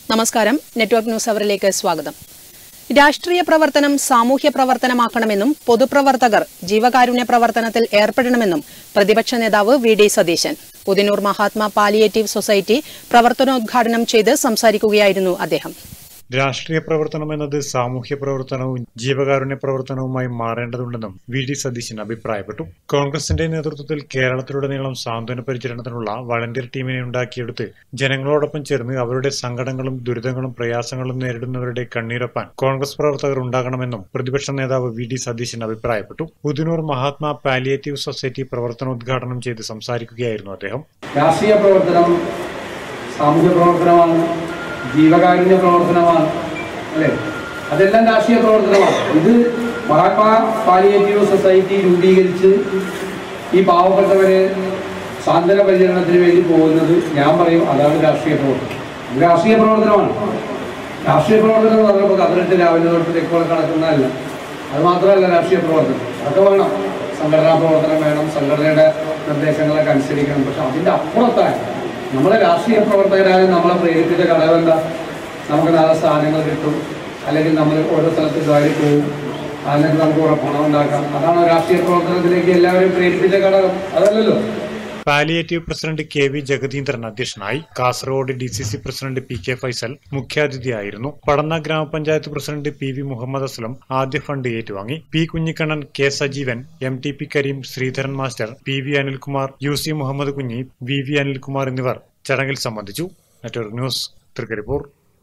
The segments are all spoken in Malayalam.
നമസ്കാരം നെറ്റ്വർക്ക് ന്യൂസ് അവറിലേക്ക് സ്വാഗതം രാഷ്ട്രീയ പ്രവർത്തനം സാമൂഹ്യ പ്രവർത്തനമാക്കണമെന്നും പൊതുപ്രവർത്തകർ ജീവകാരുണ്യ പ്രവർത്തനത്തിൽ ഏർപ്പെടണമെന്നും പ്രതിപക്ഷ നേതാവ് V D Satheesan Puthinoor Mahatma palliative society പ്രവർത്തനോദ്ഘാടനം ചെയ്ത് സംസാരിക്കുകയായിരുന്നു അദ്ദേഹം രാഷ്ട്രീയ പ്രവർത്തനം എന്നത് സാമൂഹ്യ പ്രവർത്തനവും ജീവകാരുണ്യ പ്രവർത്തനവുമായി മാറേണ്ടതുണ്ടെന്നും വി ഡി സതീശൻ അഭിപ്രായപ്പെട്ടു കോൺഗ്രസിന്റെ നേതൃത്വത്തിൽ കേരളത്തിലുടനീളം സാന്ത്വന പരിചരണത്തിനുള്ള വളണ്ടിയർ ടീമിനെ ഉണ്ടാക്കിയെടുത്ത് ജനങ്ങളോടൊപ്പം ചേർന്ന് അവരുടെ സങ്കടങ്ങളും ദുരിതങ്ങളും പ്രയാസങ്ങളും നേരിടുന്നവരുടെ കണ്ണീരൊപ്പാൻ കോൺഗ്രസ് പ്രവർത്തകർ ഉണ്ടാകണമെന്നും പ്രതിപക്ഷ നേതാവ് വി ഡി സതീശൻ അഭിപ്രായപ്പെട്ടു പുതിനൂർ മഹാത്മാ പാലിയേറ്റീവ് സൊസൈറ്റി പ്രവർത്തനോദ്ഘാടനം ചെയ്ത് സംസാരിക്കുകയായിരുന്നു അദ്ദേഹം രാഷ്ട്രീയ പ്രവർത്തനം സാമൂഹ്യ പ്രവർത്തനമാണ് ജീവകാരുണ്യ പ്രവർത്തനമാണ് അല്ലേ അതെല്ലാം രാഷ്ട്രീയ പ്രവർത്തനമാണ് ഇത് മഹാത്മാ പാലിയേറ്റീവ് സൊസൈറ്റി രൂപീകരിച്ച് ഈ പാവപ്പെട്ടവരെ സാന്ത്വന പരിചരണത്തിന് വേണ്ടി പോകുന്നത് ഞാൻ പറയും അതാണ് രാഷ്ട്രീയ പ്രവർത്തനം ഇത് രാഷ്ട്രീയ പ്രവർത്തനമാണ് രാഷ്ട്രീയ പ്രവർത്തനം എന്ന് പറഞ്ഞപ്പോൾ പതിനെട്ട് രാവിലെ തൊട്ട് തെക്കോളം കടക്കുന്നതല്ല അത് മാത്രമല്ല രാഷ്ട്രീയ പ്രവർത്തനം അതൊക്കെ വേണം സംഘടനാ പ്രവർത്തനം വേണം സംഘടനയുടെ നിർദ്ദേശങ്ങളൊക്കെ അനുസരിക്കണം പക്ഷെ അതിൻ്റെ അപ്പുറത്തായി നമ്മളെ രാഷ്ട്രീയ പ്രവർത്തകരായ നമ്മളെ പ്രേരിപ്പിച്ച ഘടകം എന്താ നമുക്ക് നാളെ സ്ഥാനങ്ങൾ കിട്ടും അല്ലെങ്കിൽ നമ്മൾ ഓരോ സ്ഥലത്ത് കയറി പോകും അതിനൊക്കെ നമുക്ക് കുറെ പണം ഉണ്ടാക്കാം അതാണ് രാഷ്ട്രീയ പ്രവർത്തനത്തിലേക്ക് എല്ലാവരെയും പ്രേരിപ്പിച്ച ഘടകം അതല്ലല്ലോ palliative president K V Jagadeendran അധ്യക്ഷനായി Kasaragod D C C president P K Faisal മുഖ്യാതിഥിയായിരുന്നു പടന്ന ഗ്രാമപഞ്ചായത്ത് president P V Muhammad Aslam ആദ്യ ഫണ്ട് ഏറ്റുവാങ്ങി P Kunhikannan K Sajeevan M T P Kareem Sreedharan master P V Anilkumar U C Muhammad Kunhi V V Anilkumar എന്നിവർ ചടങ്ങിൽ സംബന്ധിച്ചു നെറ്റ്വർക്ക് ന്യൂസ് തൃക്കരിപ്പൂർ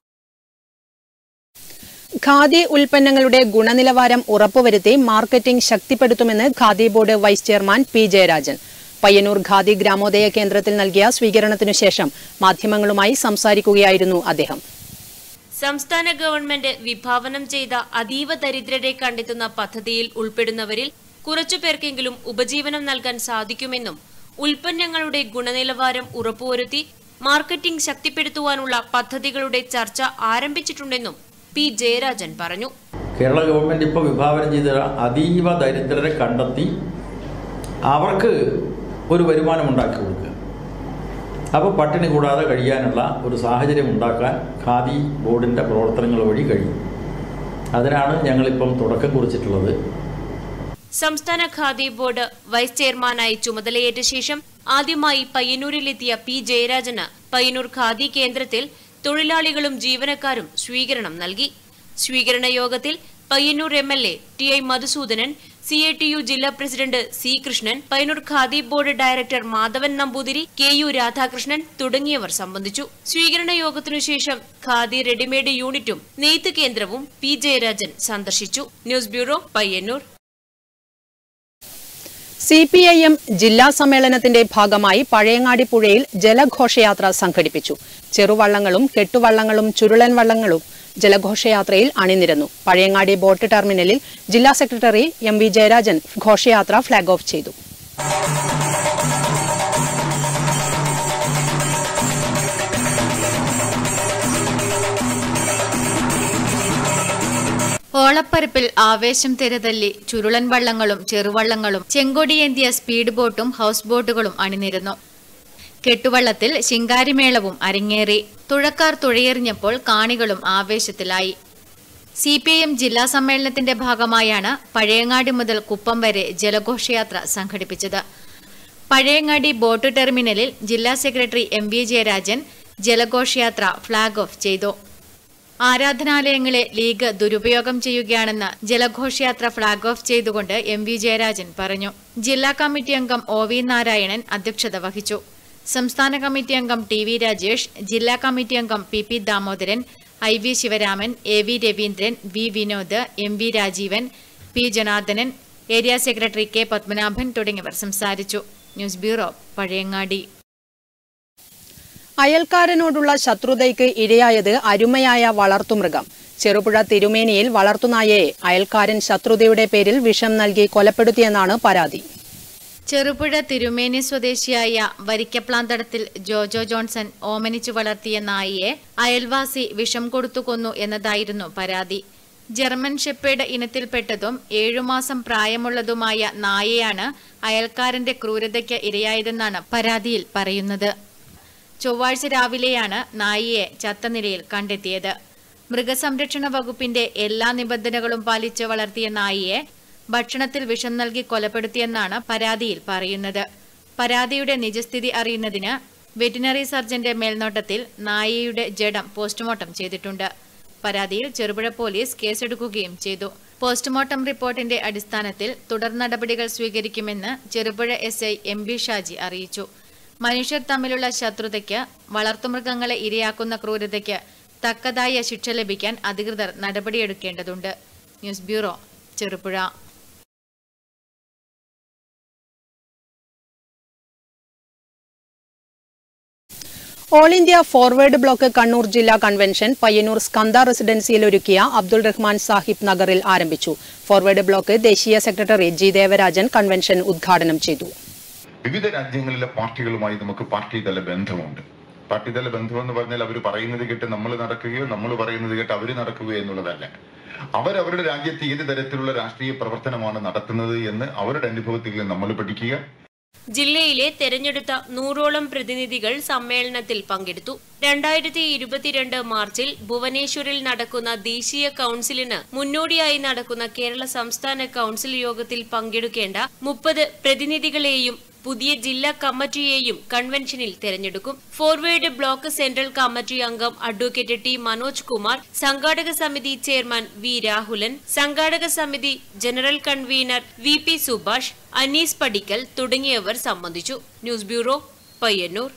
ഖാദി ഉൽപ്പന്നങ്ങളുടെ ഗുണനിലവാരം ഉറപ്പുവരുത്തി മാർക്കറ്റിംഗ് ശക്തിപ്പെടുത്തുമെന്ന് Khadi board vice chairman P Jayarajan Payyanur Khadi Gramodaya കേന്ദ്രത്തിൽ നൽകിയ സ്വീകരണത്തിനു ശേഷം മാധ്യമങ്ങളുമായി സംസാരിക്കുകയായിരുന്നു അദ്ദേഹം സംസ്ഥാന ഗവൺമെന്റ് വിഭാവനം ചെയ്ത അതീവ ദരിദ്രരെ കണ്ടെത്തുന്ന പദ്ധതിയിൽ ഉൾപ്പെടുന്നവരിൽ കുറച്ചുപേർക്കെങ്കിലും ഉപജീവനം നൽകാൻ സാധിക്കുമെന്നും ഉൽപ്പന്നങ്ങളുടെ ഗുണനിലവാരം ഉറപ്പുവരുത്തി മാർക്കറ്റിംഗ് ശക്തിപ്പെടുത്തുവാനുള്ള പദ്ധതികളുടെ ചർച്ച ആരംഭിച്ചിട്ടുണ്ടെന്നും പി ജയരാജൻ പറഞ്ഞു കേരള ഗവൺമെൻറ് ഇപ്പോൾ വിഭാവനം ചെയ്ത അതീവ ദരിദ്രരെ കണ്ടെത്തി അവർക്ക് ഒരു വരുമാനം ഉണ്ടാക്കി കൊടുക്കുക അപ്പോൾ പട്ടിണി കൂടാതെ കഴിയാനുള്ള ഒരു സാഹചര്യം ഉണ്ടാക്കാൻ ഖാദി ബോർഡിൻ്റെ പ്രവർത്തനങ്ങൾ വഴി കഴിയും അതിനാണ് ഞങ്ങളിപ്പം തുടക്കം കുറിച്ചിട്ടുള്ളത് സംസ്ഥാന ഖാദി ബോർഡ് വൈസ് ചെയർമാനായി ചുമതലയേറ്റ ശേഷം ആദ്യമായി പയ്യന്നൂരിലെത്തിയ പി ജയരാജന് പയ്യന്നൂർ ഖാദി കേന്ദ്രത്തിൽ തൊഴിലാളികളും ജീവനക്കാരും സ്വീകരണം നൽകി സ്വീകരണ യോഗത്തിൽ Payyanur M L A T I Madhusoodanan C A T U ജില്ലാ president C Krishnan Payyanur Khadi board director Madhavan Namboothiri K U Radhakrishnan തുടങ്ങിയവർ സംബന്ധിച്ചു സ്വീകരണ യോഗത്തിനു ശേഷം ഖാദി റെഡിമെയ്ഡ് യൂണിറ്റും നെയ്ത്ത് കേന്ദ്രവും പി ജയരാജൻ സന്ദർശിച്ചു news bureau Payyanur C P I M ജില്ലാ സമ്മേളനത്തിന്റെ ഭാഗമായി പഴയങ്ങാടി പുഴയിൽ ജലഘോഷയാത്ര സംഘടിപ്പിച്ചു ചെറുവള്ളങ്ങളും കെട്ടുവള്ളങ്ങളും ചുരുളൻ വള്ളങ്ങളും ജലഘോഷയാത്രയിൽ അണിനിരന്നു പഴയങ്ങാടി ബോട്ട് ടെർമിനലിൽ ജില്ലാ സെക്രട്ടറി എം വി ജയരാജൻ ഘോഷയാത്ര ഫ്ളാഗ് ഓഫ് ചെയ്തു ഓളപ്പരപ്പിൽ ആവേശം തിരതല്ലി ചുരുളൻ വള്ളങ്ങളും ചെറുവള്ളങ്ങളും ചെങ്കൊടിയേന്തിയ സ്പീഡ് ബോട്ടും ഹൗസ് ബോട്ടുകളും അണിനിരന്നു കെട്ടുവള്ളത്തിൽ ശിങ്കാരിമേളവും അരങ്ങേറി തുഴക്കാർ തുഴയെറിഞ്ഞപ്പോൾ കാണികളും ആവേശത്തിലായി സി പി ഐ എം ജില്ലാ സമ്മേളനത്തിന്റെ ഭാഗമായാണ് പഴയങ്ങാടി മുതൽ കുപ്പം വരെ ജലഘോഷയാത്ര സംഘടിപ്പിച്ചത് പഴയങ്ങാടി ബോട്ട് ടെർമിനലിൽ ജില്ലാ സെക്രട്ടറി എം വി ജയരാജൻ ജലഘോഷയാത്ര ഫ്ളാഗ് ഓഫ് ചെയ്തു ആരാധനാലയങ്ങളെ ലീഗ് ദുരുപയോഗം ചെയ്യുകയാണെന്ന് ജലഘോഷയാത്ര ഫ്ളാഗ് ഓഫ് ചെയ്തുകൊണ്ട് എം വി ജയരാജൻ പറഞ്ഞു ജില്ലാ കമ്മിറ്റി അംഗം ഒ വി നാരായണൻ അധ്യക്ഷത വഹിച്ചു സംസ്ഥാന കമ്മിറ്റി അംഗം ടി വി രാജേഷ് ജില്ലാ കമ്മിറ്റി അംഗം P P Damodaran I V Sivaraman A V Raveendran V Vinod M V Rajeevan P Janardhanan area secretary K Padmanabhan തുടങ്ങിയവർ സംസാരിച്ചു ന്യൂസ് ബ്യൂറോ പഴയങ്ങാടി അയൽക്കാരനോടുള്ള ശത്രുതയ്ക്ക് ഇരയായത് അരുമയായ വളർത്തുമൃഗം ചെറുപുഴ തിരുമേനിയിൽ വളർത്തുനായയെ അയൽക്കാരൻ ശത്രുതയുടെ പേരിൽ വിഷം നൽകി കൊലപ്പെടുത്തിയെന്നാണ് പരാതി ചെറുപുഴ തിരുമേനി സ്വദേശിയായ വരിക്കപ്ലാന്തടത്തിൽ ജോജോ ജോൺസൺ ഓമനിച്ചു വളർത്തിയ നായിയെ അയൽവാസി വിഷം കൊടുത്തു കൊന്നു എന്നതായിരുന്നു പരാതി ജർമ്മൻ ഷെപ്പേഡ് ഇനത്തിൽപ്പെട്ടതും ഏഴുമാസം പ്രായമുള്ളതുമായ നായയാണ് അയൽക്കാരന്റെ ക്രൂരതയ്ക്ക് ഇരയായതെന്നാണ് പരാതിയിൽ പറയുന്നത് ചൊവ്വാഴ്ച രാവിലെയാണ് നായിയെ ചത്ത നിലയിൽ കണ്ടെത്തിയത് മൃഗസംരക്ഷണ വകുപ്പിന്റെ എല്ലാ നിബന്ധനകളും പാലിച്ച് വളർത്തിയ നായിയെ ഭക്ഷണത്തിൽ വിഷം നൽകി കൊലപ്പെടുത്തിയെന്നാണ് പരാതിയിൽ പറയുന്നത് പരാതിയുടെ നിജസ്ഥിതി അറിയുന്നതിന് വെറ്റിനറി സർജന്റെ മേൽനോട്ടത്തിൽ നായയുടെ ജഡം പോസ്റ്റ്മോർട്ടം ചെയ്തിട്ടുണ്ട് പരാതിയിൽ ചെറുപുഴ പോലീസ് കേസെടുക്കുകയും ചെയ്തു പോസ്റ്റ്മോർട്ടം റിപ്പോർട്ടിന്റെ അടിസ്ഥാനത്തിൽ തുടർ നടപടികൾ സ്വീകരിക്കുമെന്ന് Cherupuzha S I M B Shaji അറിയിച്ചു മനുഷ്യർ തമ്മിലുള്ള ശത്രുതയ്ക്ക് വളർത്തുമൃഗങ്ങളെ ഇരയാക്കുന്ന ക്രൂരതയ്ക്ക് തക്കതായ ശിക്ഷ ലഭിക്കാൻ അധികൃതർ നടപടിയെടുക്കേണ്ടതുണ്ട് news bureau Cherupuzha all India forward bloc Kannur ജില്ലാ കൺവെൻഷൻ പയ്യന്നൂർ സ്കന്ദ റെസിഡൻസിയിൽ ഒരുക്കിയ അബ്ദുൾ റഹ്മാൻ സാഹിബ് നഗറിൽ ആരംഭിച്ചു ഫോർവേഡ് ബ്ലോക്ക് ദേശീയ സെക്രട്ടറി ജി ദേവരാജൻ കൺവെൻഷൻ ഉദ്ഘാടനം ചെയ്തു വിവിധ രാജ്യങ്ങളിലെ പാർട്ടികളുമായി നമുക്ക് പാർട്ടി തല ബന്ധമുണ്ട് പാർട്ടി തല ബന്ധം എന്ന് പറഞ്ഞാൽ അവർ പറയുന്നത് കേട്ട് നമ്മൾ നടക്കുകയോ നമ്മൾ പറയുന്നത് കേട്ട് അവർ നടക്കുകയോ എന്നുള്ളതല്ല അവരവരുടെ രാജ്യത്ത് ഏത് തരത്തിലുള്ള രാഷ്ട്രീയ പ്രവർത്തനമാണ് നടത്തുന്നത് എന്ന് അവരുടെ അനുഭവത്തിൽ നിന്ന് നമ്മൾ പഠിക്കുക ജില്ലയിലെ തെരഞ്ഞെടുത്ത നൂറോളം പ്രതിനിധികൾ സമ്മേളനത്തിൽ പങ്കെടുത്തു രണ്ടായിരത്തി ഇരുപത്തിരണ്ട് മാർച്ചിൽ ഭുവനേശ്വറിൽ നടക്കുന്ന ദേശീയ കൌൺസിലിന് മുന്നോടിയായി നടക്കുന്ന കേരള സംസ്ഥാന കൌൺസിൽ യോഗത്തിൽ പങ്കെടുക്കേണ്ട മുപ്പത് പ്രതിനിധികളെയും പുതിയ ജില്ലാ കമ്മിറ്റിയെയും കൺവെൻഷനിൽ തെരഞ്ഞെടുക്കും ഫോർവേഡ് ബ്ലോക്ക് സെൻട്രൽ കമ്മിറ്റി അംഗം അഡ്വക്കേറ്റ് ടി മനോജ് കുമാർ സംഘാടക സമിതി ചെയർമാൻ വി രാഹുലൻ സംഘാടക സമിതി general convener V P Subhash Anees Padikkal തുടങ്ങിയവർ സംബന്ധിച്ചു ന്യൂസ് ബ്യൂറോ പയ്യന്നൂർ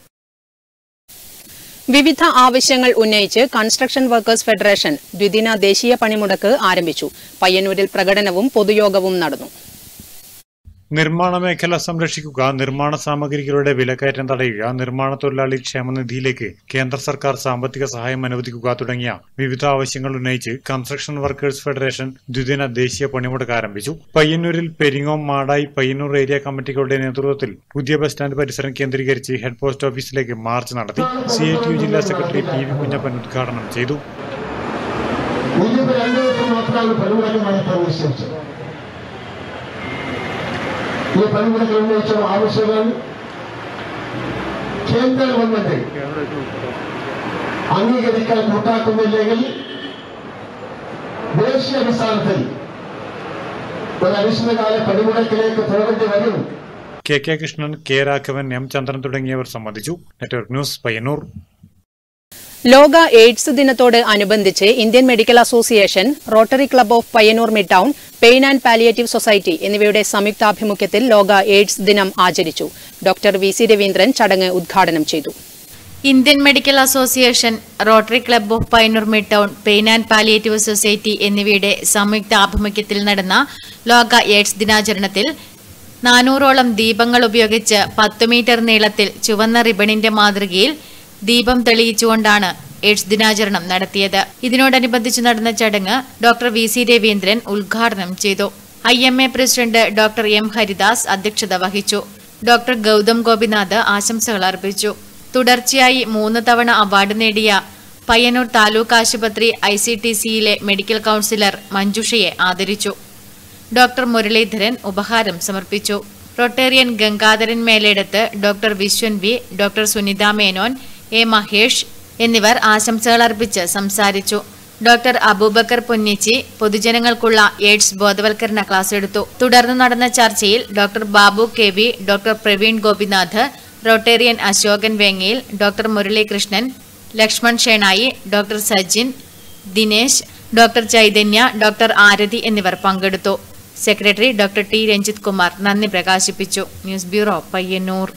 വിവിധ ആവശ്യങ്ങൾ ഉന്നയിച്ച് കൺസ്ട്രക്ഷൻ വർക്കേഴ്സ് ഫെഡറേഷൻ ദ്വിദിന ദേശീയ പണിമുടക്ക് ആരംഭിച്ചു പയ്യന്നൂരിൽ പ്രകടനവും പൊതുയോഗവും നടന്നു നിർമ്മാണ മേഖല സംരക്ഷിക്കുക നിർമ്മാണ സാമഗ്രികളുടെ വിലക്കയറ്റം തടയുക നിർമ്മാണ തൊഴിലാളി ക്ഷേമനിധിയിലേക്ക് കേന്ദ്ര സർക്കാർ സാമ്പത്തിക സഹായം അനുവദിക്കുക തുടങ്ങിയ വിവിധ ആവശ്യങ്ങൾ ഉന്നയിച്ച് കൺസ്ട്രക്ഷൻ വർക്കേഴ്സ് ഫെഡറേഷൻ ദ്വിദിന ദേശീയ പണിമുടക്ക് ആരംഭിച്ചു പയ്യന്നൂരിൽ പെരിങ്ങോം മാടായി പയ്യന്നൂർ ഏരിയ കമ്മിറ്റികളുടെ നേതൃത്വത്തിൽ പുതിയ ബസ് സ്റ്റാൻഡ് പരിസരം കേന്ദ്രീകരിച്ച് ഹെഡ് പോസ്റ്റ് ഓഫീസിലേക്ക് മാർച്ച് നടത്തി സി ഐ ടി യു ജില്ലാ സെക്രട്ടറി പി വി കുഞ്ഞപ്പൻ ഉദ്ഘാടനം ചെയ്തു ഇനിയിപ്പോ രണ്ടു ദിവസം മാത്രമാണ് പണിമുടക്ക് നടത്താൻ നിശ്ചയിച്ചത് ഈ പണിമുടക്ക് ഉന്നയിച്ച ആവശ്യങ്ങൾ കേന്ദ്ര ഗവൺമെന്റ് അംഗീകരിക്കാൻ കൂട്ടാക്കുന്നില്ലെങ്കിൽ ദേശീയ അടിസ്ഥാനത്തിൽ ഒരു അനിശ്ചിതകാല പണിമുടക്കിലേക്ക് പോകേണ്ടി വരും K K Krishnan K Raghavan M Chandran തുടങ്ങിയവർ സംബന്ധിച്ചു നെറ്റ്വർക്ക് ന്യൂസ് പയ്യന്നൂർ ലോക എയ്ഡ്സ് ദിനത്തോട് അനുബന്ധിച്ച് Indian medical association rotary club of Payyanur mid town pain and palliative society എന്നിവയുടെ സംയുക്താഭിമുഖ്യത്തിൽ ലോക എയ്ഡ്സ് ദിനം ആചരിച്ചു ഡോക്ടർ വി സി രവീന്ദ്രൻ ചടങ്ങ് ഉദ്ഘാടനം ചെയ്തു Indian medical association rotary club of Payyanur mid town pain and palliative society എന്നിവയുടെ സംയുക്ത ആഭിമുഖ്യത്തിൽ നടന്ന ലോക എയ്ഡ്സ് ദിനാചരണത്തിൽ നാനൂറോളം ദീപങ്ങൾ ഉപയോഗിച്ച് പത്ത് മീറ്റർ നീളത്തിൽ ചുവന്ന റിബണിന്റെ മാതൃകയിൽ ദീപം തെളിയിച്ചുകൊണ്ടാണ് എയ്ഡ്സ് ദിനാചരണം നടത്തിയത് ഇതിനോടനുബന്ധിച്ച് നടന്ന ചടങ്ങ് ഡോക്ടർ വി സി രവീന്ദ്രൻ ഉദ്ഘാടനം ചെയ്തു I M A president doctor M Haridas അധ്യക്ഷത വഹിച്ചു ഡോക്ടർ ഗൗതം ഗോപിനാഥ് ആശംസകൾ അർപ്പിച്ചു തുടർച്ചയായി മൂന്ന് തവണ അവാർഡ് നേടിയ പയ്യന്നൂർ താലൂക്ക് ആശുപത്രി ഐ സി ടി സിയിലെ മെഡിക്കൽ കൌൺസിലർ മഞ്ജുഷയെ ആദരിച്ചു ഡോക്ടർ മുരളീധരൻ ഉപഹാരം സമർപ്പിച്ചു rotarian Gangadharan Meleduth doctor Viswan V doctor Sunitha Menon A Mahesh എന്നിവർ ആശംസകൾ അർപ്പിച്ച് സംസാരിച്ചു ഡോക്ടർ അബൂബക്കർ പൊന്നിച്ചി പൊതുജനങ്ങൾക്കുള്ള എയ്ഡ്സ് ബോധവൽക്കരണ ക്ലാസ് എടുത്തു തുടർന്ന് നടന്ന ചർച്ചയിൽ doctor Babu K V doctor Praveen Gopinath rotarian Asokan Vengayil doctor Muralikrishnan Lakshman Shenoy doctor Sajin Dinesh doctor Chaitanya doctor Aarathi എന്നിവർ പങ്കെടുത്തു secretary doctor T Ranjith Kumar നന്ദി പ്രകാശിപ്പിച്ചു ന്യൂസ് ബ്യൂറോ പയ്യന്നൂർ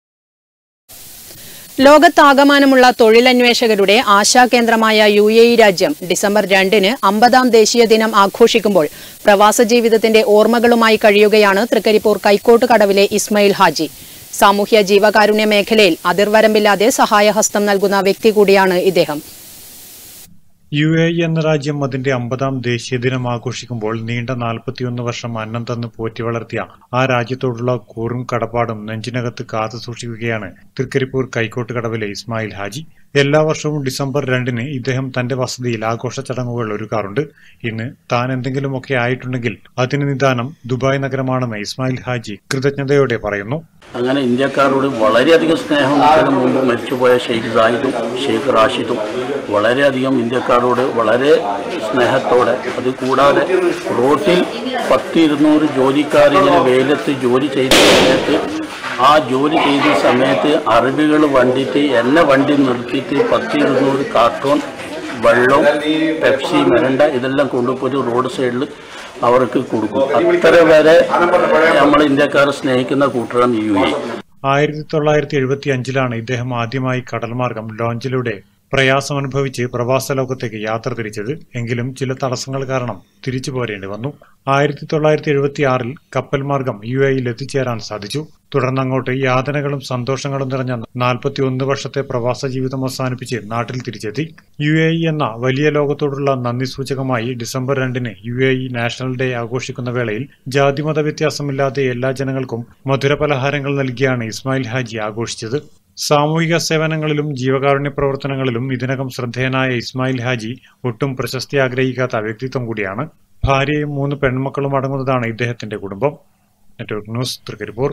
ലോകത്താകമാനമുള്ള തൊഴിലന്വേഷകരുടെ ആശാകേന്ദ്രമായ യു എ ഇ രാജ്യം ഡിസംബർ രണ്ടിന് അമ്പതാം ദേശീയ ദിനം ആഘോഷിക്കുമ്പോൾ പ്രവാസ ജീവിതത്തിന്റെ ഓർമ്മകളുമായി കഴിയുകയാണ് തൃക്കരിപ്പൂർ കൈക്കോട്ട് കടവിലെ ഇസ്മയിൽ ഹാജി സാമൂഹ്യ ജീവകാരുണ്യ മേഖലയിൽ അതിർവരമ്പില്ലാതെ സഹായഹസ്തം നൽകുന്ന വ്യക്തി കൂടിയാണ് ഇദ്ദേഹം യു എ ഇ എന്ന രാജ്യം അതിന്റെ അമ്പതാം ദേശീയ ദിനം ആഘോഷിക്കുമ്പോൾ നീണ്ട നാൽപ്പത്തിയൊന്ന് വർഷം അന്നം തന്ന് പോറ്റി വളർത്തിയ ആ രാജ്യത്തോടുള്ള കൂറും കടപ്പാടും നെഞ്ചിനകത്ത് കാത്തു സൂക്ഷിക്കുകയാണ് തൃക്കരിപ്പൂർ കൈക്കോട്ട് കടവിലെ ഇസ്മായിൽ ഹാജി എല്ലാ വർഷവും ഡിസംബർ രണ്ടിന് ഇദ്ദേഹം തന്റെ വസതിയിൽ ആഘോഷ ചടങ്ങുകൾ ഒരുക്കാറുണ്ട് ഇന്ന് താൻ എന്തെങ്കിലുമൊക്കെ ആയിട്ടുണ്ടെങ്കിൽ അതിന് നിദാനം ദുബായ് നഗരമാണെന്ന് ഇസ്മായിൽ ഹാജി കൃതജ്ഞതയോടെ പറയുന്നു അങ്ങനെ ഇന്ത്യക്കാരോട് വളരെയധികം സ്നേഹം ഇതിനു മുമ്പ് മരിച്ചുപോയ ഷെയ്ഖ് സായിദും ഷെയ്ഖ് റാഷിദും വളരെയധികം ഇന്ത്യക്കാരോട് വളരെ സ്നേഹത്തോടെ അത് കൂടാതെ റോട്ടിൽ പത്ത് ഇരുന്നൂറ് ജോലിക്കാരിങ്ങനെ വെയിലത്ത് ജോലി ചെയ്ത സമയത്ത് ആ ജോലി ചെയ്ത സമയത്ത് അറബികൾ വണ്ടിയിട്ട് എന്നെ വണ്ടി നിർത്തിയിട്ട് പത്ത് ഇരുന്നൂറ് കാർട്ടൂൺ വെള്ളം പെപ്സി മെരണ്ട ഇതെല്ലാം കൊണ്ടുപോയി റോഡ് സൈഡിൽ അവർക്ക് കൊടുക്കും അത്ര വരെ നമ്മൾ ഇന്ത്യക്കാരെ സ്നേഹിക്കുന്ന കൂട്ടരാണ് യു എ ആയിരത്തി തൊള്ളായിരത്തി എഴുപത്തി അഞ്ചിലാണ് ഇദ്ദേഹം ആദ്യമായി കടൽമാർഗം ലോഞ്ചിലൂടെ പ്രയാസം അനുഭവിച്ച് പ്രവാസ ലോകത്തേക്ക് യാത്ര തിരിച്ചത് എങ്കിലും ചില തടസ്സങ്ങൾ കാരണം തിരിച്ചു പോരേണ്ടി വന്നു ആയിരത്തി തൊള്ളായിരത്തി എഴുപത്തി ആറിൽ കപ്പൽ മാർഗം യു എയിൽ എത്തിച്ചേരാൻ സാധിച്ചു തുടർന്നങ്ങോട്ട് യാതനകളും സന്തോഷങ്ങളും നിറഞ്ഞ നാൽപ്പത്തി ഒന്ന് വർഷത്തെ പ്രവാസ ജീവിതം അവസാനിപ്പിച്ച് നാട്ടിൽ തിരിച്ചെത്തി യു എ ഇ എന്ന വലിയ ലോകത്തോടുള്ള നന്ദി സൂചകമായി ഡിസംബർ രണ്ടിന് U A E national day ആഘോഷിക്കുന്ന വേളയിൽ ജാതിമത വ്യത്യാസമില്ലാതെ എല്ലാ ജനങ്ങൾക്കും മധുരപലഹാരങ്ങൾ നൽകിയാണ് ഇസ്മായിൽ ഹാജി ആഘോഷിച്ചത് സാമൂഹിക സേവനങ്ങളിലും ജീവകാരുണ്യ പ്രവർത്തനങ്ങളിലും ഇതിനകം ശ്രദ്ധേയനായ ഇസ്മായിൽ ഹാജി ഒട്ടും പ്രശസ്തി ആഗ്രഹിക്കാത്ത വ്യക്തിത്വം കൂടിയാണ് ഭാര്യയും മൂന്ന് പെൺമക്കളും അടങ്ങുന്നതാണ് ഇദ്ദേഹത്തിന്റെ കുടുംബം നെറ്റ്വർക്ക് ന്യൂസ് തൃക്കരിപ്പൂർ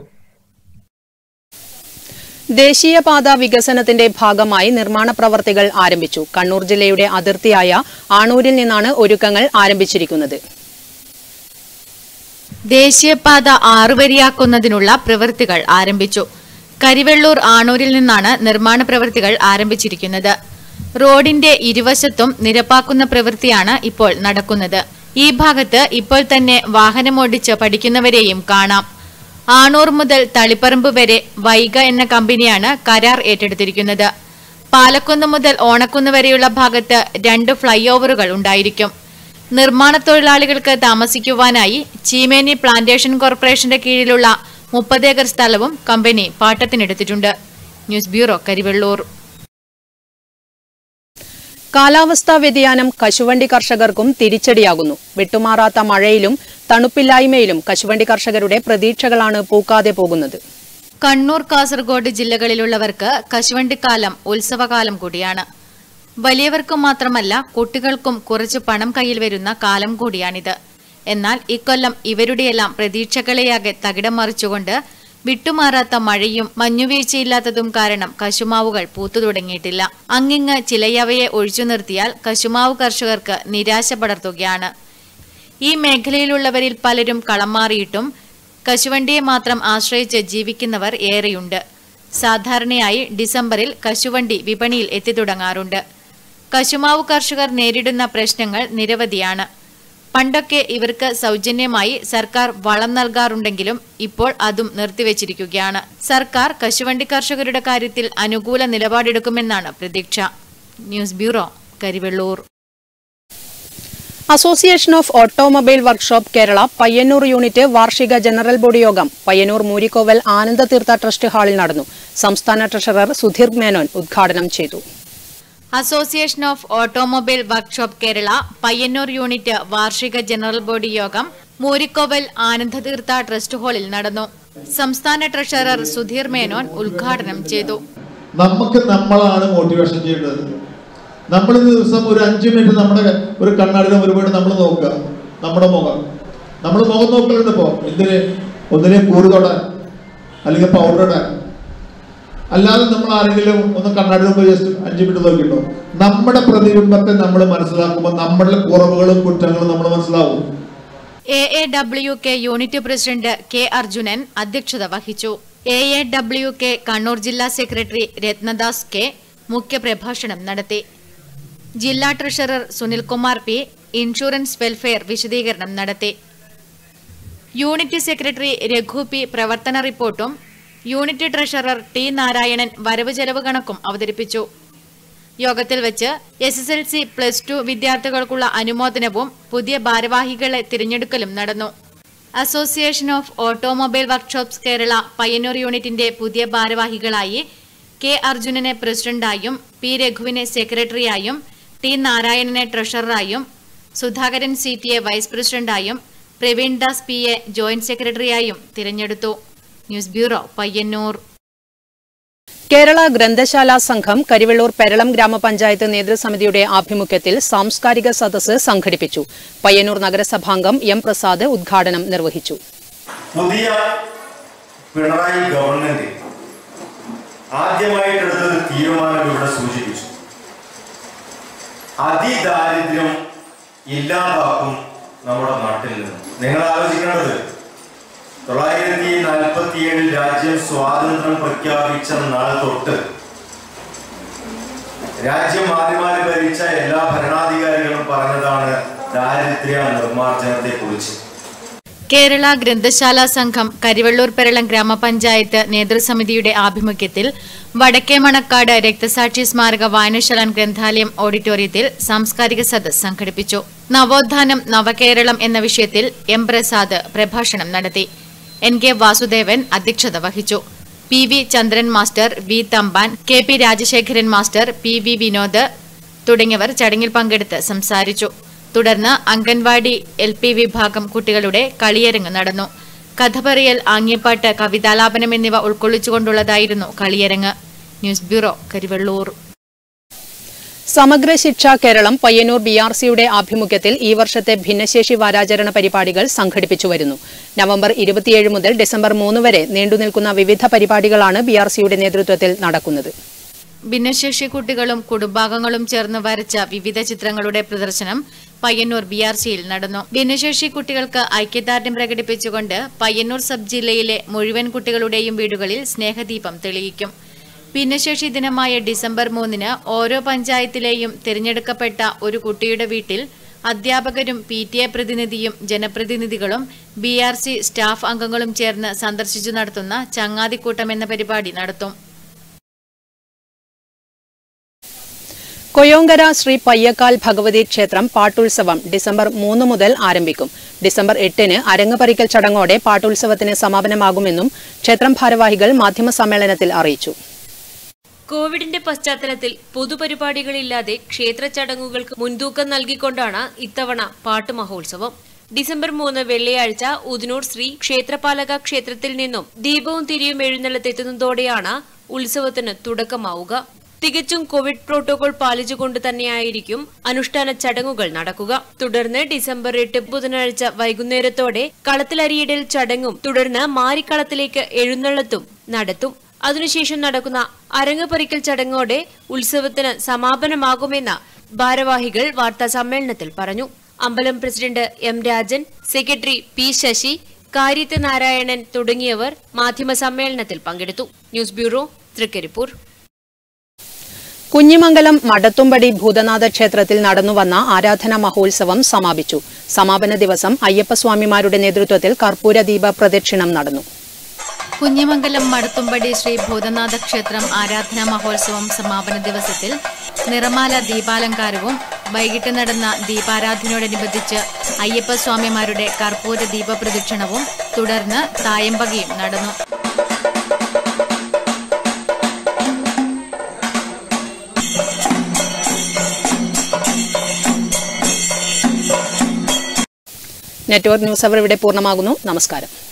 ദേശീയപാത വികസനത്തിന്റെ ഭാഗമായി നിർമ്മാണ പ്രവർത്തികൾ ആരംഭിച്ചു കണ്ണൂർ ജില്ലയുടെ അതിർത്തിയായ ആണൂരിൽ നിന്നാണ് ഒരുക്കങ്ങൾ ആരംഭിച്ചിരിക്കുന്നത് ദേശീയപാത ആറുവരിയാക്കുന്നതിനുള്ള പ്രവൃത്തികൾ ആരംഭിച്ചു കരിവെള്ളൂർ ആണൂരിൽ നിന്നാണ് നിർമ്മാണ പ്രവൃത്തികൾ ആരംഭിച്ചിരിക്കുന്നത് റോഡിന്റെ ഇരുവശത്തും നിരപ്പാക്കുന്ന പ്രവൃത്തിയാണ് ഇപ്പോൾ നടക്കുന്നത് ഈ ഭാഗത്ത് ഇപ്പോൾ തന്നെ വാഹനമോടിച്ച് പഠിക്കുന്നവരെയും കാണാം ആണൂർ മുതൽ തളിപ്പറമ്പ് വരെ വൈഗ എന്ന കമ്പനിയാണ് കരാർ ഏറ്റെടുത്തിരിക്കുന്നത് പാലക്കുന്ന് മുതൽ ഓണക്കുന്ന് വരെയുള്ള ഭാഗത്ത് രണ്ട് ഫ്ലൈ ഓവറുകൾ ഉണ്ടായിരിക്കും നിർമ്മാണ തൊഴിലാളികൾക്ക് താമസിക്കുവാനായി ചീമേനി പ്ലാന്റേഷൻ കോർപ്പറേഷന്റെ കീഴിലുള്ള മുപ്പത് ഏക്കർ സ്ഥലവും കമ്പനി പാട്ടത്തിനെടുത്തിട്ടുണ്ട് ന്യൂസ് ബ്യൂറോ കരിവെള്ളൂർ കാലാവസ്ഥാ വ്യതിയാനം കശുവണ്ടി കർഷകർക്കും തിരിച്ചടിയാകുന്നു വിട്ടുമാറാത്ത മഴയിലും തണുപ്പില്ലായ്മയിലും കശുവണ്ടി കർഷകരുടെ പ്രതീക്ഷകളാണ് പൂക്കാതെ പോകുന്നത് കണ്ണൂർ കാസർഗോഡ് ജില്ലകളിലുള്ളവർക്ക് കശുവണ്ടിക്കാലം ഉത്സവകാലം കൂടിയാണ് വലിയവർക്കും മാത്രമല്ല കുട്ടികൾക്കും കുറച്ച് പണം കയ്യിൽ വരുന്ന കാലം കൂടിയാണിത് എന്നാൽ ഇക്കൊല്ലം ഇവരുടെയെല്ലാം പ്രതീക്ഷകളെയാകെ തകിടം മറിച്ചുകൊണ്ട് വിട്ടുമാറാത്ത മഴയും മഞ്ഞുവീഴ്ചയില്ലാത്തതും കാരണം കശുമാവുകൾ പൂത്തു തുടങ്ങിയിട്ടില്ല അങ്ങിങ്ങ് ചിലയവയെ ഒഴിച്ചു നിർത്തിയാൽ കശുമാവ് കർഷകർക്ക് നിരാശ പടർത്തുകയാണ് ഈ മേഖലയിലുള്ളവരിൽ പലരും കളം മാറിയിട്ടും കശുവണ്ടിയെ മാത്രം ആശ്രയിച്ച് ജീവിക്കുന്നവർ ഏറെയുണ്ട് സാധാരണയായി ഡിസംബറിൽ കശുവണ്ടി വിപണിയിൽ എത്തിത്തുടങ്ങാറുണ്ട് കശുമാവ് കർഷകർ നേരിടുന്ന പ്രശ്നങ്ങൾ നിരവധിയാണ് പണ്ടൊക്കെ ഇവർക്ക് സൗജന്യമായി സർക്കാർ വളം നൽകാറുണ്ടെങ്കിലും ഇപ്പോൾ അതും നിർത്തിവച്ചിരിക്കുകയാണ് സർക്കാർ കശുവണ്ടി കർഷകരുടെ കാര്യത്തിൽ അനുകൂല നിലപാടെടുക്കുമെന്നാണ് പ്രതീക്ഷ news bureau Karivellur association of automobile workshop Kerala Payyanur unit വാർഷിക ജനറൽ ബോഡി യോഗം പയ്യന്നൂർ മൂരിക്കോവൽ ആനന്ദതീർത്ഥ ട്രസ്റ്റ് ഹാളിൽ നടന്നു സംസ്ഥാന ട്രഷറർ സുധീർ മേനോൻ ഉദ്ഘാടനം ചെയ്തു association of automobile workshop Kerala Payyanur unit വാർഷിക ജനറൽ ബോഡി യോഗം മൂരിക്കോവൽ ആനന്ദതീർത്ഥ ട്രസ്റ്റ് ഹാളിൽ നടന്നു സംസ്ഥാന ട്രഷറർ സുധീർ മേനോൻ ഉദ്ഘാടനം ചെയ്തു നമുക്ക് നമ്മളാണ് മോട്ടിവേഷൻ ചെയ്യേണ്ടത് നമ്മൾ ദിവസം ഒരു അഞ്ച് മിനിറ്റ് നമ്മുടെ ഒരു കണ്ണാടിയുടെ ഒരുപാട് നമ്മൾ നോക്കുക നമ്മുടെ മുഖം നമ്മൾ മുഖം നോക്കലുണ്ട് ഇപ്പോൾ എന്തിന് ഒന്നിനെ കൂറ് തൊടാൻ അല്ലെങ്കിൽ പൗഡർ ഇടാൻ അല്ലാതെ നമ്മൾ ആരെങ്കിലും ഒന്ന് കണ്ണാടി മുമ്പ് ജസ്റ്റ് അഞ്ച് മിനിറ്റ് നോക്കിയിട്ടുണ്ടോ നമ്മുടെ പ്രതിബിംബത്തെ നമ്മൾ മനസ്സിലാക്കുമ്പോൾ നമ്മളുടെ കുറവുകളും കുറ്റങ്ങളും നമ്മൾ മനസ്സിലാവും A A W K unit president K Arjunan അധ്യക്ഷത വഹിച്ചു A A W K Kannur ജില്ലാ സെക്രട്ടറി രത്നദാസ് കെ മുഖ്യപ്രഭാഷണം നടത്തി ജില്ലാ treasurer Sunilkumar P insurance welfare വിശദീകരണം നടത്തി യൂണിറ്റ് സെക്രട്ടറി രഘു പി പ്രവർത്തന റിപ്പോർട്ടും യൂണിറ്റ് ട്രഷറർ ടി നാരായണൻ വരവ് ചെലവ് കണക്കും അവതരിപ്പിച്ചു യോഗത്തിൽ വെച്ച് S S L C plus two വിദ്യാർത്ഥികൾക്കുള്ള അനുമോദനവും പുതിയ ഭാരവാഹികളെ തിരഞ്ഞെടുക്കലും നടന്നു association of automobile workshops Kerala Payyanur യൂണിറ്റിന്റെ പുതിയ ഭാരവാഹികളായി കെ അർജുനനെ പ്രസിഡന്റായും പി രഘുവിനെ സെക്രട്ടറിയായും ടി നാരായണനെ ട്രഷററായും Sudhakaran C T A vice പ്രസിഡന്റായും Praveen Das P A joint സെക്രട്ടറിയായും തിരഞ്ഞെടുത്തു ന്യൂസ് ബ്യൂറോ പയ്യന്നൂർ കേരള ഗ്രന്ഥശാല സംഘം കരിവെള്ളൂർ പെരളം ഗ്രാമപഞ്ചായത്ത് നേതൃസമിതിയുടെ ആഭിമുഖ്യത്തിൽ സാംസ്കാരിക സദസ്സ് സംഘടിപ്പിച്ചു പയ്യന്നൂർ നഗരസഭാംഗം എം പ്രസാദ് ഉദ്ഘാടനം നിർവഹിച്ചു പുതിയ പിണറായി ഗവൺമെന്റ് ആദ്യമായിട്ടെടുത്തൊരു തീരുമാനം ഇവിടെ സൂചിപ്പിച്ചു അതിദാരിദ്ര്യം ഇല്ലാതാക്കും നമ്മുടെ നാട്ടിൽ നിന്ന് നിങ്ങൾ ആലോചിക്കേണ്ടത് തൊള്ളായിരത്തി നാൽപ്പത്തി ഏഴിൽ രാജ്യം സ്വാതന്ത്ര്യം പ്രഖ്യാപിച്ച നാൾ തൊട്ട് രാജ്യം ആദ്യമായി ഭരിച്ച എല്ലാ ഭരണാധികാരികളും പറഞ്ഞതാണ് ദാരിദ്ര്യ നിർമ്മാർജ്ജനത്തെ കുറിച്ച് കേരള ഗ്രന്ഥശാല സംഘം കരിവള്ളൂർ പെരളം ഗ്രാമപഞ്ചായത്ത് നേതൃസമിതിയുടെ ആഭിമുഖ്യത്തിൽ വടക്കേ മണക്കാട് രക്തസാക്ഷി സ്മാരക വായനശാല ഗ്രന്ഥാലയം ഓഡിറ്റോറിയത്തിൽ സാംസ്കാരിക സദസ് സംഘടിപ്പിച്ചു നവോത്ഥാനം നവകേരളം എന്ന വിഷയത്തിൽ എം പ്രസാദ് പ്രഭാഷണം നടത്തി എൻ കെ വാസുദേവൻ അധ്യക്ഷത വഹിച്ചു P V Chandran master V Thampan K P Rajasekharan master P V Vinod തുടങ്ങിയവർ ചടങ്ങിൽ പങ്കെടുത്ത് സംസാരിച്ചു തുടർന്ന് അംഗൻവാടി എൽ പി വിഭാഗം കുട്ടികളുടെ കളിയരങ്ങ് നടന്നു കഥ പറയൽ ആംഗ്യപ്പാട്ട് കവിതാലാപനം എന്നിവ ഉൾക്കൊള്ളിച്ചുകൊണ്ടുള്ളതായിരുന്നു കളിയരങ്ങ് news bureau Karivellur Samagra Shiksha Keralam Payyanur B R സിയുടെ ആഭിമുഖ്യത്തിൽ ഈ വർഷത്തെ ഭിന്നശേഷി വാരാചരണ പരിപാടികൾ സംഘടിപ്പിച്ചു വരുന്നു നവംബർ ഇരുപത്തിയേഴ് മുതൽ ഡിസംബർ മൂന്ന് വരെ നീണ്ടുനിൽക്കുന്ന വിവിധ പരിപാടികളാണ് ബി ആർ സിയുടെ നേതൃത്വത്തിൽ നടക്കുന്നത് ഭിന്നശേഷി കുട്ടികളും കുടുംബാംഗങ്ങളും ചേർന്ന് വരച്ച വിവിധ ചിത്രങ്ങളുടെ പ്രദർശനം പയ്യന്നൂർ ബി ആർ സിയിൽ നടന്നു ഭിന്നശേഷി കുട്ടികൾക്ക് ഐക്യദാർഢ്യം പ്രകടിപ്പിച്ചുകൊണ്ട് പയ്യന്നൂർ സബ് ജില്ലയിലെ മുഴുവൻ കുട്ടികളുടെയും വീടുകളിൽ സ്നേഹദീപം തെളിയിക്കും ഭിന്നശേഷി ദിനമായ ഡിസംബർ മൂന്നിന് ഓരോ പഞ്ചായത്തിലെയും തിരഞ്ഞെടുക്കപ്പെട്ട ഒരു കുട്ടിയുടെ വീട്ടിൽ അധ്യാപകരും പി ടി എ പ്രതിനിധിയും ജനപ്രതിനിധികളും ബി ആർ സി സ്റ്റാഫ് അംഗങ്ങളും ചേർന്ന് സന്ദർശിച്ചു നടത്തുന്ന ചങ്ങാതിക്കൂട്ടം എന്ന പരിപാടി നടത്തും കൊയോങ്കര ശ്രീ പയ്യക്കാൽ ഭഗവതി ക്ഷേത്രം പാട്ടുത്സവം ഡിസംബർ മൂന്ന് മുതൽ ആരംഭിക്കും ഡിസംബർ എട്ടിന് അരങ്ങ് പറിക്കൽ ചടങ്ങോടെ പാട്ടുത്സവത്തിന് സമാപനമാകുമെന്നും ക്ഷേത്രം ഭാരവാഹികൾ മാധ്യമസമ്മേളനത്തിൽ അറിയിച്ചു കോവിഡിന്റെ പശ്ചാത്തലത്തിൽ പൊതുപരിപാടികളില്ലാതെ ക്ഷേത്ര ചടങ്ങുകൾക്ക് മുൻതൂക്കം നൽകിക്കൊണ്ടാണ് ഇത്തവണ പാട്ട് മഹോത്സവം ഡിസംബർ മൂന്ന് വെള്ളിയാഴ്ച ഉദിനൂർ ശ്രീ ക്ഷേത്രപാലക ക്ഷേത്രത്തിൽ നിന്നും ദീപവും തിരിയും എഴുന്നള്ളത്തെത്തുന്നതോടെയാണ് ഉത്സവത്തിന് തുടക്കമാവുക തികച്ചും കോവിഡ് പ്രോട്ടോകോൾ പാലിച്ചുകൊണ്ട് തന്നെയായിരിക്കും അനുഷ്ഠാന ചടങ്ങുകൾ നടക്കുക തുടർന്ന് ഡിസംബർ എട്ട് ബുധനാഴ്ച വൈകുന്നേരത്തോടെ കളത്തിലരിയിടൽ ചടങ്ങും തുടർന്ന് മാരിക്കളത്തിലേക്ക് എഴുന്നള്ളത്തും നടത്തും അതിനുശേഷം നടക്കുന്ന അരങ്ങ് പറിക്കൽ ചടങ്ങോടെ ഉത്സവത്തിന് സമാപനമാകുമെന്ന് ഭാരവാഹികൾ വാർത്താ സമ്മേളനത്തിൽ പറഞ്ഞു അമ്പലം president M Rajan secretary P Sasi Karyath Narayanan തുടങ്ങിയവർ മാധ്യമ സമ്മേളനത്തിൽ പങ്കെടുത്തു ന്യൂസ് ബ്യൂറോ തൃക്കരിപ്പൂർ കുഞ്ഞിമംഗലം മടത്തുംപടി ഭൂതനാഥ ക്ഷേത്രത്തിൽ നടന്നുവന്ന ആരാധനാ മഹോത്സവം സമാപിച്ചു സമാപന ദിവസം അയ്യപ്പസ്വാമിമാരുടെ നേതൃത്വത്തിൽ കർപ്പൂര ദീപ പ്രദക്ഷിണം നടന്നു കുഞ്ഞിമംഗലം മടത്തുംപടി ശ്രീ ഭൂതനാഥ ക്ഷേത്രം ആരാധനാ മഹോത്സവം സമാപന ദിവസത്തിൽ നിറമാല ദീപാലങ്കാരവും വൈകിട്ട് നടന്ന ദീപാരാധനയോടനുബന്ധിച്ച് അയ്യപ്പസ്വാമിമാരുടെ കർപ്പൂര ദീപ പ്രദക്ഷിണവും തുടർന്ന് തായമ്പകയും നടന്നു നെറ്റ്വർക്ക് ന്യൂസ് അവർ ഇവിടെ പൂർണ്ണമാകുന്നു നമസ്കാരം